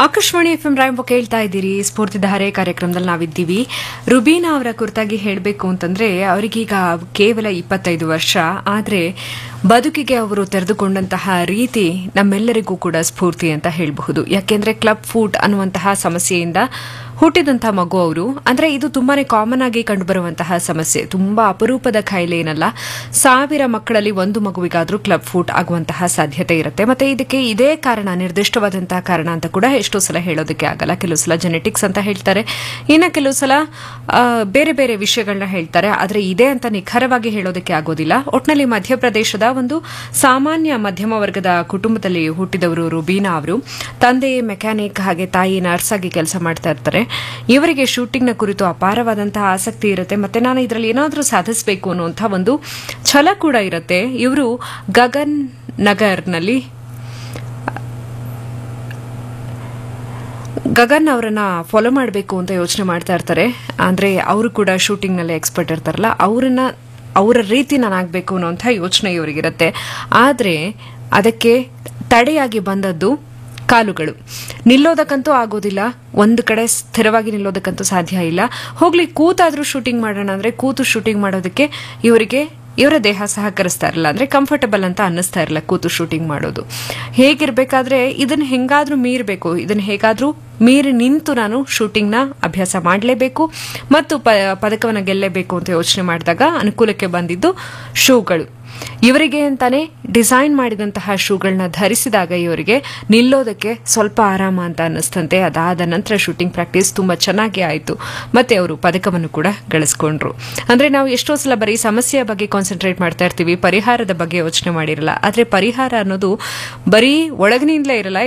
Akashvani F M ರಾಯಂಬ ಕೇಳ್ತಾ ಇದ್ದೀರಿ ಸ್ಫೂರ್ತಿಧಾರೆ ಕಾರ್ಯಕ್ರಮದಲ್ಲಿ ನಾವಿದ್ದೀವಿ ರುಬೀನಾ ಅವರ ಕುರಿತಾಗಿ ಹೇಳಬೇಕು ಅಂತಂದ್ರೆ ಅವರಿಗೀಗ ಕೇವಲ ಇಪ್ಪತ್ತೈದು ವರ್ಷ ಆದರೆ ಬದುಕಿಗೆ ಅವರು ತೆರೆದುಕೊಂಡಂತಹ ರೀತಿ ನಮ್ಮೆಲ್ಲರಿಗೂ ಕೂಡ ಸ್ಫೂರ್ತಿ ಅಂತ ಹೇಳಬಹುದು ಯಾಕೆಂದ್ರೆ ಕ್ಲಬ್ ಫುಡ್ ಅನ್ನುವಂತಹ ಸಮಸ್ಯೆಯಿಂದ ಹುಟ್ಟಿದಂತಹ ಮಗು ಅವರು ಅಂದ್ರೆ ಇದು ತುಂಬಾನೇ ಕಾಮನ್ ಆಗಿ ಕಂಡುಬರುವಂತಹ ಸಮಸ್ಯೆ ತುಂಬಾ ಅಪರೂಪದ ಕಾಯಿಲೆ ಏನಲ್ಲ ಸಾವಿರ ಮಕ್ಕಳಲ್ಲಿ ಒಂದು ಮಗುವಿಗಾದ್ರೂ ಕ್ಲಬ್ ಫುಡ್ ಆಗುವಂತಹ ಸಾಧ್ಯತೆ ಇರುತ್ತೆ ಮತ್ತೆ ಇದಕ್ಕೆ ಇದೇ ಕಾರಣ ನಿರ್ದಿಷ್ಟವಾದಂತಹ ಕಾರಣ ಅಂತ ಕೂಡ ಎಷ್ಟೋ ಸಲ ಹೇಳೋದಕ್ಕೆ ಆಗಲ್ಲ ಕೆಲವು ಸಲ ಜೆನೆಟಿಕ್ಸ್ ಅಂತ ಹೇಳ್ತಾರೆ ಇನ್ನು ಕೆಲವು ಸಲ ಆ, ಬೇರೆ ಬೇರೆ ವಿಷಯಗಳನ್ನ ಹೇಳ್ತಾರೆ ಆದರೆ ಇದೆ ಅಂತ ನಿಖರವಾಗಿ ಹೇಳೋದಕ್ಕೆ ಆಗೋದಿಲ್ಲ ಒಟ್ನಲ್ಲಿ ಮಧ್ಯಪ್ರದೇಶದ ಒಂದು ಸಾಮಾನ್ಯ ಮಧ್ಯಮ ವರ್ಗದ ಕುಟುಂಬದಲ್ಲಿ ಹುಟ್ಟಿದವರು ರುಬೀನಾ ಅವರು ತಂದೆ ಮೆಕ್ಯಾನಿಕ್ ಹಾಗೆ ತಾಯಿ ನರ್ಸ್ ಆಗಿ ಕೆಲಸ ಮಾಡ್ತಾ ಇರ್ತಾರೆ ಇವರಿಗೆ ಶೂಟಿಂಗ್ನ ಕುರಿತು ಅಪಾರವಾದಂತಹ ಆಸಕ್ತಿ ಇರುತ್ತೆ ಮತ್ತೆ ನಾನು ಇದರಲ್ಲಿ ಏನಾದರೂ ಸಾಧಿಸಬೇಕು ಅನ್ನುವಂಥ ಒಂದು ಛಲ ಕೂಡ ಇರುತ್ತೆ ಇವರು ಗಗನ್ ನಗರ್ನಲ್ಲಿ ಗಗನ್ ಅವರನ್ನ ಫಾಲೋ ಮಾಡಬೇಕು ಅಂತ ಯೋಚನೆ ಮಾಡ್ತಾ ಇರ್ತಾರೆ ಅಂದ್ರೆ ಅವರು ಕೂಡ ಶೂಟಿಂಗ್ ನಲ್ಲಿ ಎಕ್ಸ್ಪರ್ಟ್ ಇರ್ತಾರಲ್ಲ ಅವರನ್ನ ಅವರ ರೀತಿ ನಾನು ಆಗ್ಬೇಕು ಅನ್ನೋಂಥ ಯೋಚನೆ ಇವರಿಗಿರುತ್ತೆ ಆದ್ರೆ ಅದಕ್ಕೆ ತಡೆಯಾಗಿ ಬಂದದ್ದು ಕಾಲುಗಳು ನಿಲ್ಲೋದಕ್ಕಂತೂ ಆಗೋದಿಲ್ಲ ಒಂದು ಕಡೆ ಸ್ಥಿರವಾಗಿ ನಿಲ್ಲೋದಕ್ಕಂತೂ ಸಾಧ್ಯ ಇಲ್ಲ ಹೋಗ್ಲಿ ಕೂತಾದ್ರೂ ಶೂಟಿಂಗ್ ಮಾಡೋಣ ಅಂದ್ರೆ ಕೂತು ಶೂಟಿಂಗ್ ಮಾಡೋದಕ್ಕೆ ಇವರಿಗೆ ಇವರ ದೇಹ ಸಹಕರಿಸ್ತಾ ಇರಲ್ಲ ಅಂದ್ರೆ ಕಂಫರ್ಟಬಲ್ ಅಂತ ಅನ್ನಿಸ್ತಾ ಇರಲ್ಲ ಕೂತು ಶೂಟಿಂಗ್ ಮಾಡೋದು ಹೇಗಿರ್ಬೇಕಾದ್ರೆ ಇದನ್ನ ಹೆಂಗಾದ್ರೂ ಮೀರಬೇಕು ಇದನ್ನ ಹೇಗಾದ್ರೂ ಮೀರಿ ನಿಂತು ನಾನು ಶೂಟಿಂಗ್ನ ಅಭ್ಯಾಸ ಮಾಡಲೇಬೇಕು ಮತ್ತು ಪ ಪದಕವನ್ನು ಗೆಲ್ಲಲೇಬೇಕು ಅಂತ ಯೋಚನೆ ಮಾಡಿದಾಗ ಅನುಕೂಲಕ್ಕೆ ಬಂದಿದ್ದು ಶೂಗಳು ಇವರಿಗೆ ಅಂತಾನೆ ಡಿಸೈನ್ ಮಾಡಿದಂತಹ ಶೂಗಳನ್ನ ಧರಿಸಿದಾಗ ಇವರಿಗೆ ನಿಲ್ಲೋದಕ್ಕೆ ಸ್ವಲ್ಪ ಆರಾಮ ಅಂತ ಅನ್ನಿಸ್ತಂತೆ ಅದಾದ ನಂತರ ಶೂಟಿಂಗ್ ಪ್ರಾಕ್ಟೀಸ್ ತುಂಬಾ ಚೆನ್ನಾಗಿ ಆಯಿತು ಮತ್ತೆ ಅವರು ಪದಕವನ್ನು ಕೂಡ ಗಳಿಸ್ಕೊಂಡ್ರು ಅಂದ್ರೆ ನಾವು ಎಷ್ಟೋ ಸಲ ಬರೀ ಸಮಸ್ಯೆಯ ಬಗ್ಗೆ ಕಾನ್ಸಂಟ್ರೇಟ್ ಮಾಡ್ತಾ ಇರ್ತೀವಿ ಪರಿಹಾರದ ಬಗ್ಗೆ ಯೋಚನೆ ಮಾಡಿರಲ್ಲ ಆದ್ರೆ ಪರಿಹಾರ ಅನ್ನೋದು ಬರೀ ಒಳಗಿನಿಂದಲೇ ಇರಲ್ಲ